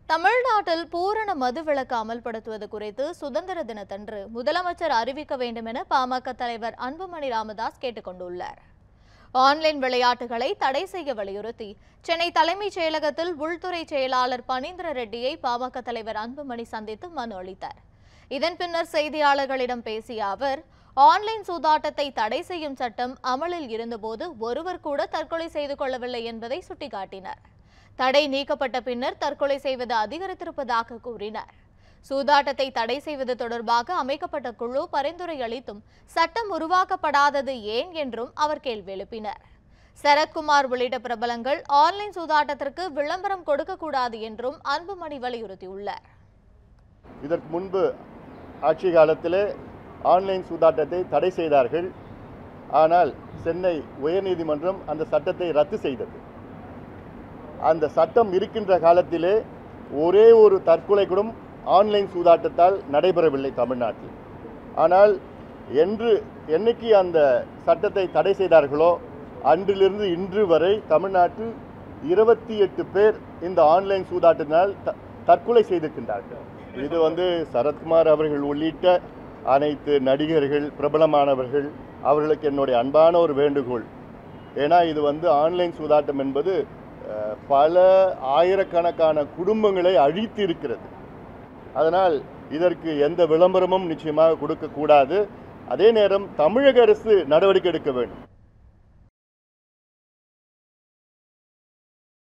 தமிழ்நாட்டில் பூரண மதுவிலக்கு அமல்படுத்துவது குறித்து சுதந்திர தினத்தன்று முதலமைச்சர் அறிவிக்க வேண்டும் என பாமக தலைவர் அன்புமணி ராமதாஸ் கேட்டுக்கொண்டுள்ளார் ஆன்லைன் விளையாட்டுகளை தடை செய்ய வலியுறுத்தி சென்னை தலைமைச் செயலகத்தில் உள்துறை செயலாளர் பனீந்திர ரெட்டியை பாமக தலைவர் அன்புமணி சந்தித்து மனு அளித்தார் இதன் பின்னர் செய்தியாளர்களிடம் பேசிய அவர் ஆன்லைன் சூதாட்டத்தை தடை செய்யும் சட்டம் அமலில் இருந்தபோது ஒருவர் கூட தற்கொலை செய்து கொள்ளவில்லை என்பதை சுட்டிக்காட்டினார் தடை நீக்கப்பட்ட பின்னர் தற்கொலை செய்வது அதிகரித்திருப்பதாக கூறினார் சூதாட்டத்தை தடை செய்வது தொடர்பாக அமைக்கப்பட்ட குழு பரிந்துரை அளித்தும் சட்டம் உருவாக்கப்படாதது ஏன் என்றும் அவர் கேள்வி எழுப்பினார் சரத்குமார் உள்ளிட்ட பிரபலங்கள் ஆன்லைன் சூதாட்டத்திற்கு விளம்பரம் கொடுக்கக்கூடாது என்றும் அன்புமணி வலியுறுத்தியுள்ளார் இதற்கு முன்பு ஆட்சி காலத்திலே ஆன்லைன் சூதாட்டத்தை தடை செய்தார்கள் ஆனால் சென்னை உயர்நீதிமன்றம் அந்த சட்டத்தை ரத்து செய்தது அந்த சட்டம் இருக்கின்ற காலத்திலே ஒரே ஒரு தற்கொலை கூட ஆன்லைன் சூதாட்டத்தால் நடைபெறவில்லை தமிழ்நாட்டில் ஆனால் என்று என்னைக்கு அந்த சட்டத்தை தடை செய்தார்களோ அன்றிலிருந்து இன்று வரை தமிழ்நாட்டில் இருபத்தி எட்டு பேர் இந்த ஆன்லைன் சூதாட்டத்தினால் த- தற்கொலை செய்திருக்கின்றார்கள் இது வந்து சரத்குமார் அவர்கள் உள்ளிட்ட அனைத்து நடிகர்கள் பிரபலமானவர்கள் அவர்களுக்கு என்னுடைய அன்பான ஒரு வேண்டுகோள் ஏன்னா இது வந்து ஆன்லைன் சூதாட்டம் என்பது அஹ், பல ஆயிரக்கணக்கான குடும்பங்களை அழித்து இருக்கிறது அதனால் இதற்கு எந்த விளம்பரமும் நிச்சயமாக கொடுக்கக்கூடாது அதே நேரம் தமிழக அரசு நடவடிக்கை எடுக்க வேண்டும்